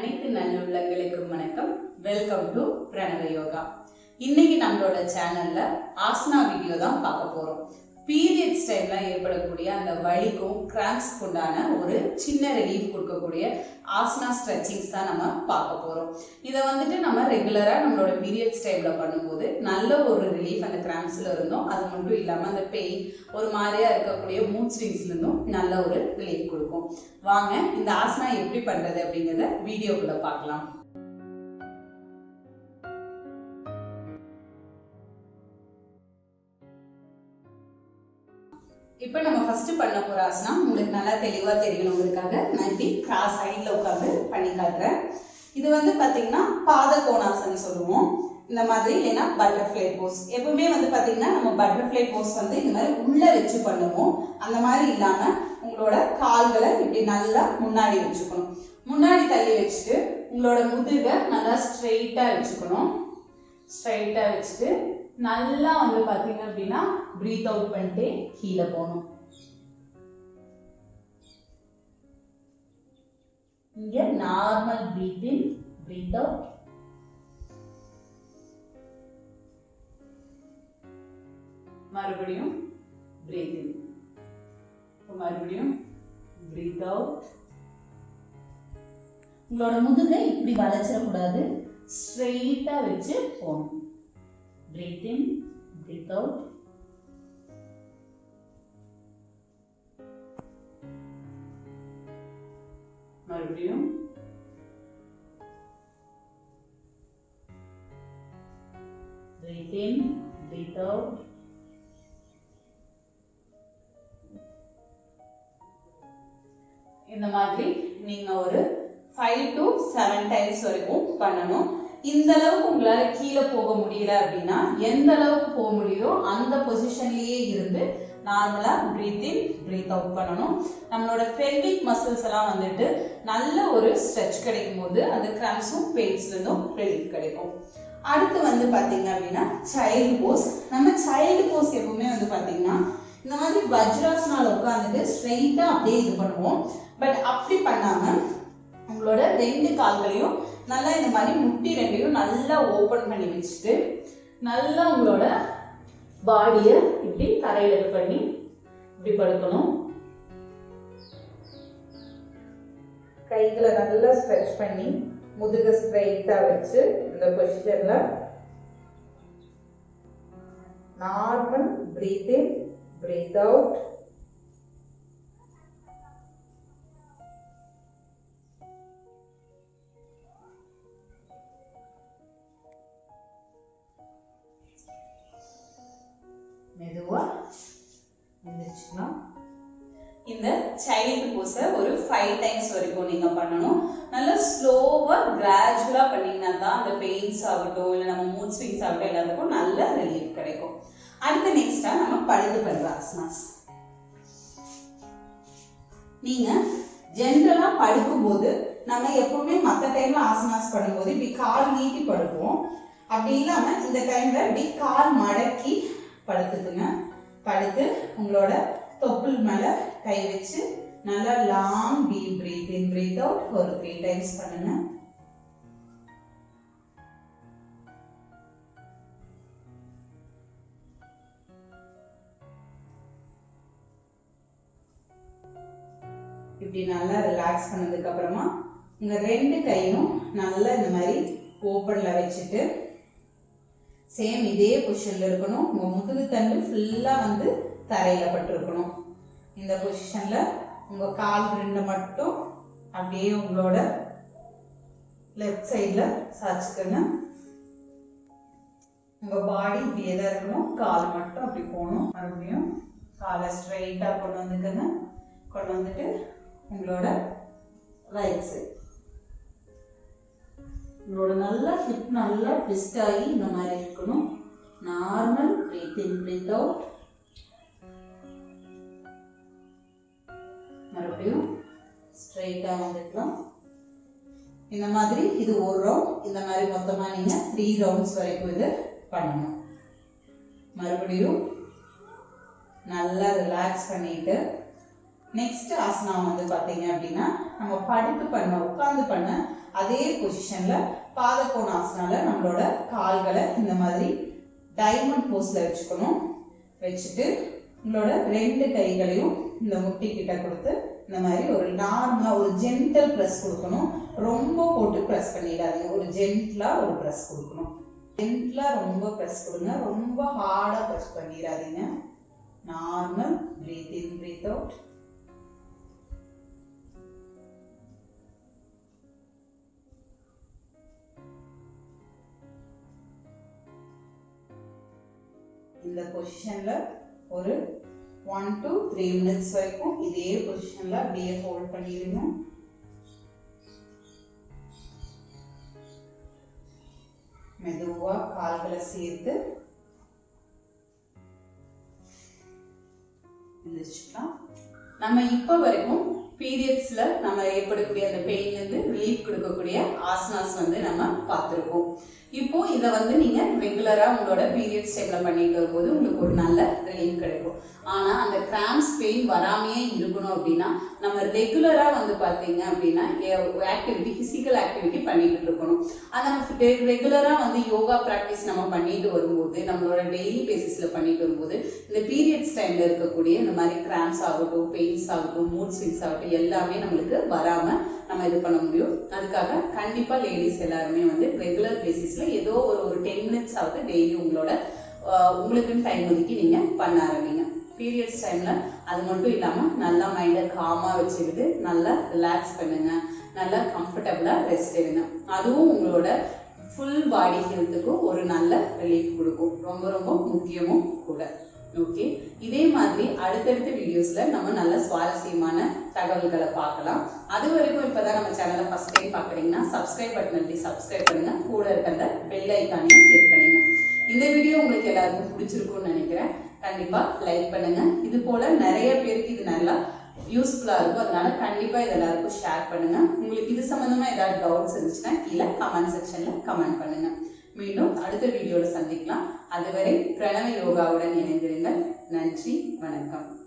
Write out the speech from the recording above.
அனைத்து நல்லுள்ளங்களுக்கும் வணக்கம் welcome to பிரணவ யோகா இன்னைக்கு நம்மளோட சேனல்ல ஆசனா வீடியோ தான் பார்க்க போறோம் பீரியட்ஸ் டைம்ல ஏற்படக்கூடிய அந்த வலிக்கும் கிராம்ஸ்க்கு உண்டான ஒரு சின்ன ரிலீஃப் கொடுக்கக்கூடிய ஆசனா ஸ்ட்ரெச்சிங்ஸ் தான் நம்ம பார்க்க போறோம் இதை வந்துட்டு நம்ம ரெகுலரா நம்மளோட பீரியட்ஸ் டைம்ல பண்ணும்போது நல்ல ஒரு ரிலீஃப் அந்த கிராம்ஸ்ல இருந்தும் அது மட்டும் இல்லாம அந்த பெயின் ஒரு மாதிரியா இருக்கக்கூடிய மூட் ஸ்விங்ஸ்ல இருந்தும் நல்ல ஒரு ரிலீஃப் கொடுக்கும் வாங்க இந்த ஆசனா எப்படி பண்றது அப்படிங்கறத வீடியோக்குள்ள பார்க்கலாம் இப்போ நம்ம ஃபர்ஸ்ட் பண்ண போற ஆசனா உங்களுக்கு நல்லா தெளிவா தெரியணுங்கிறதுக்காக நான் இப்படி கிராஸ் சைட்ல உட்காந்து பண்ணி காட்டுறேன் இது வந்து பாத்தீங்கன்னா பாத கோணாசன் சொல்லுவோம் இந்த மாதிரி இல்லைன்னா பட்டர்ஃப்ளை போஸ் எப்பவுமே வந்து பாத்தீங்கன்னா நம்ம பட்டர்ஃப்ளை போஸ் வந்து இந்த மாதிரி உள்ள வச்சு பண்ணுவோம் அந்த மாதிரி இல்லாம உங்களோட கால்களை இப்படி நல்லா முன்னாடி வச்சுக்கணும் முன்னாடி தள்ளி வச்சுட்டு உங்களோட முதுகை நல்லா ஸ்ட்ரெயிட்டா வச்சுக்கணும் ஸ்ட்ரைட்டா வச்சுட்டு நல்லா வந்து பாத்தீங்க அப்படின்னா பிரீத் அவுட் பண்ணிட்டு கீழே போகணும் இங்க normal breath in breath out மறுபடியும் பிரீத் இன் மறுபடியும் பிரீத் அவுட் உங்களோட முதுகை இப்படி வளைச்சிடக்கூடாது ஸ்ட்ரெயிட்டா வச்சு போகணும் breathe in breathe out மறுபடியும் breathe in breathe out இந்த மாதிரி நீங்க ஒரு ஃபைவ் டு செவன் டைம்ஸ் வரைக்கும் பண்ணணும் இந்த அளவுக்கு உங்களால கீழே போக முடியல அப்படின்னா எந்த அளவுக்கு போக முடியுதோ அந்த பொசிஷன்லயே இருந்து நார்மலா பிரீத் இன் பிரீத் அவுட் பண்ணணும் நம்மளோட பெல்விக் மசில்ஸ் எல்லாம் வந்துட்டு நல்ல ஒரு ஸ்ட்ரெச் கிடைக்கும் போது அந்த கிராம்ஸும் பெயின்ஸ்ல இருந்தும் ரிலீஃப் கிடைக்கும் அடுத்து வந்து பாத்தீங்க அப்படின்னா சைல்டு போஸ் நம்ம சைல்டு போஸ் எப்பவுமே வந்து பாத்தீங்கன்னா இந்த மாதிரி வஜ்ராசனால உட்காந்துட்டு ஸ்ட்ரெயிட்டா அப்படியே இது பண்ணுவோம் பட் அப்படி பண்ணாம உங்களோட ரெண்டு கால்களையும் நல்லா இந்த மாதிரி முட்டி ரெண்டையும் நல்லா ஓபன் பண்ணி வச்சுட்டு நல்லா உங்களோட பாடியை இப்படி தரையில இது பண்ணி இப்படி படுக்கணும் கைகளை நல்லா ஸ்ட்ரெச் பண்ணி முதுக ஸ்ட்ரைட்டா வச்சு இந்த பொசிஷன்ல normal breath in breath out மெதுவா எந்திரிச்சுக்கலாம் இந்த சைல்டு போஸை ஒரு ஃபைவ் டைம்ஸ் வரைக்கும் நீங்க பண்ணணும் நல்லா ஸ்லோவா கிராஜுவலா பண்ணீங்கன்னா தான் அந்த பெயின்ஸ் ஆகட்டும் இல்லை நம்ம மூட் ஸ்விங்ஸ் ஆகட்டும் எல்லாத்துக்கும் நல்ல ரிலீஃப் கிடைக்கும் அடுத்து நெக்ஸ்டா நம்ம பழுது பண்ற ஆசனாஸ் நீங்க ஜென்ரலா படுக்கும்போது நம்ம எப்பவுமே மற்ற டைம்ல ஆசனாஸ் பண்ணும்போது இப்படி கால் நீட்டி படுப்போம் அப்படி இல்லாம இந்த டைம்ல இப்படி கால் மடக்கி படுத்துக்குங்க படுத்து உங்களோட தொப்புள் மேல கை வச்சு நல்லா long deep breath in breath out ஒரு த்ரீ டைம்ஸ் பண்ணுங்க இப்படி நல்லா ரிலாக்ஸ் பண்ணதுக்கு அப்புறமா உங்க ரெண்டு கையும் நல்லா இந்த மாதிரி ஓப்பன்ல வச்சுட்டு சேம் இதே பொசிஷன்ல இருக்கணும் உங்க முதுகு தண்டு ஃபுல்லா வந்து தரையில பட்டிருக்கணும் இந்த பொசிஷன்ல உங்க கால் ரெண்டு மட்டும் அப்படியே உங்களோட லெஃப்ட் சைட்ல சாச்சுக்கங்க உங்க பாடி இப்படியே தான் இருக்கணும் கால் மட்டும் அப்படி போகணும் மறுபடியும் காலை ஸ்ட்ரைட்டா கொண்டு வந்துக்கங்க கொண்டு வந்துட்டு உங்களோட ரைட் சைட் உங்களோட நல்லா ஹிப் நல்லா ட்விஸ்ட் ஆகி இந்த மாதிரி இருக்கணும் normal breath in breath out மறுபடியும் ஸ்ட்ரைட்டா வந்துக்கலாம் இந்த மாதிரி இது ஒரு ரவுண்ட் இந்த மாதிரி மொத்தமா நீங்க த்ரீ ரவுண்ட்ஸ் வரைக்கும் இது பண்ணணும் மறுபடியும் நல்லா ரிலாக்ஸ் பண்ணிட்டு நெக்ஸ்ட் ஆசனா வந்து பாத்தீங்க அப்படின்னா நம்ம படுத்து பண்ண உட்கார்ந்து பண்ண அதே பொசிஷன்ல பாத கோணாசனால நம்மளோட கால்களை இந்த மாதிரி டைமண்ட் போஸ்ல வச்சுக்கணும் வச்சுட்டு உங்களோட ரெண்டு கைகளையும் இந்த முட்டி கிட்ட கொடுத்து இந்த மாதிரி ஒரு நார்மலா ஒரு ஜென்டல் ப்ரெஸ் கொடுக்கணும் ரொம்ப போட்டு ப்ரெஸ் பண்ணிடாதீங்க ஒரு ஜென்டலா ஒரு ப்ரெஸ் கொடுக்கணும் ஜென்டலா ரொம்ப ப்ரெஸ் கொடுங்க ரொம்ப ஹார்டா ப்ரெஸ் பண்ணிடாதீங்க normal breath in breath out இந்த பொசிஷன்ல ஒரு ஒன் டு த்ரீ மினிட்ஸ் வரைக்கும் இதே பொசிஷன்ல அப்படியே ஹோல்ட் பண்ணிடுங்க மெதுவா கால்களை சேர்த்து எந்திரிச்சுக்கலாம் நம்ம இப்ப வரைக்கும் பீரியட்ஸ்ல நம்ம ஏற்படக்கூடிய அந்த பெயின் வந்து ரிலீஃப் கொடுக்கக்கூடிய ஆசனாஸ் வந்து நம்ம பார்த்துருக்கோம் இப்போ இதை வந்து நீங்க ரெகுலரா உங்களோட பீரியட்ஸ் டைம்ல பண்ணிட்டு வரும்போது உங்களுக்கு ஒரு நல்ல ரிலீஃப் கிடைக்கும் ஆனா அந்த கிராம்ஸ் பெயின் வராமையே இருக்கணும் அப்படின்னா நம்ம ரெகுலரா வந்து பாத்தீங்க அப்படின்னா ஆக்டிவிட்டி பிசிக்கல் ஆக்டிவிட்டி பண்ணிட்டு இருக்கணும் அதை நம்ம ரெகுலரா வந்து யோகா ப்ராக்டிஸ் நம்ம பண்ணிட்டு வரும்போது நம்மளோட டெய்லி பேசிஸ்ல பண்ணிட்டு வரும்போது இந்த பீரியட்ஸ் டைம்ல இருக்கக்கூடிய இந்த மாதிரி கிராம்ஸ் ஆகட்டும் பெயின்ஸ் ஆகட்டும் மூட் ஸ்விங்ஸ் ஆகட்டும் எல்லாமே நம்மளுக்கு வராம நம்ம இது பண்ண முடியும் அதுக்காக கண்டிப்பா லேடிஸ் எல்லாருமே வந்து ரெகுலர் பேசிஸ்ல ஏதோ ஒரு ஒரு டென் மினிட்ஸ் ஆகுது டெய்லி உங்களோட ஆஹ் உங்களுக்குன்னு டைம் ஒதுக்கி நீங்க பண்ண ஆரம்பிங்க பீரியட்ஸ் டைம்ல அது மட்டும் இல்லாம நல்லா மைண்டை காமா வச்சுக்கிட்டு நல்லா ரிலாக்ஸ் பண்ணுங்க நல்லா கம்ஃபர்டபுளா ரெஸ்ட் எடுங்க அதுவும் உங்களோட ஃபுல் பாடி ஹெல்த்துக்கும் ஒரு நல்ல ரிலீஃப் கொடுக்கும் ரொம்ப ரொம்ப முக்கியமும் கூட ஓகே இதே மாதிரி அடுத்தடுத்த வீடியோஸ்ல நம்ம நல்ல சுவாரஸ்யமான தகவல்களை பார்க்கலாம் அது வரைக்கும் இப்பதான் நம்ம சேனலை ஃபர்ஸ்ட் டைம் பாக்குறீங்கன்னா சப்ஸ்கிரைப் பட்டன் அழுத்தி சப்ஸ்கிரைப் பண்ணுங்க கூட இருக்க அந்த பெல் ஐக்கானையும் கிளிக் பண்ணுங்க இந்த வீடியோ உங்களுக்கு எல்லாருக்கும் பிடிச்சிருக்கும்னு நினைக்கிறேன் கண்டிப்பா லைக் பண்ணுங்க இது போல நிறைய பேருக்கு இது நல்லா யூஸ்ஃபுல்லா இருக்கும் அதனால கண்டிப்பா இது எல்லாருக்கும் ஷேர் பண்ணுங்க உங்களுக்கு இது சம்பந்தமா ஏதாவது டவுட்ஸ் இருந்துச்சுன்னா கீழே கமெண்ட் செக்ஷன்ல கமெண்ட் பண்ணுங்க மீண்டும் அடுத்த வீடியோல சந்திக்கலாம் அதுவரை பிரணவ யோகாவுடன் இணைந்திருங்கள் நன்றி வணக்கம்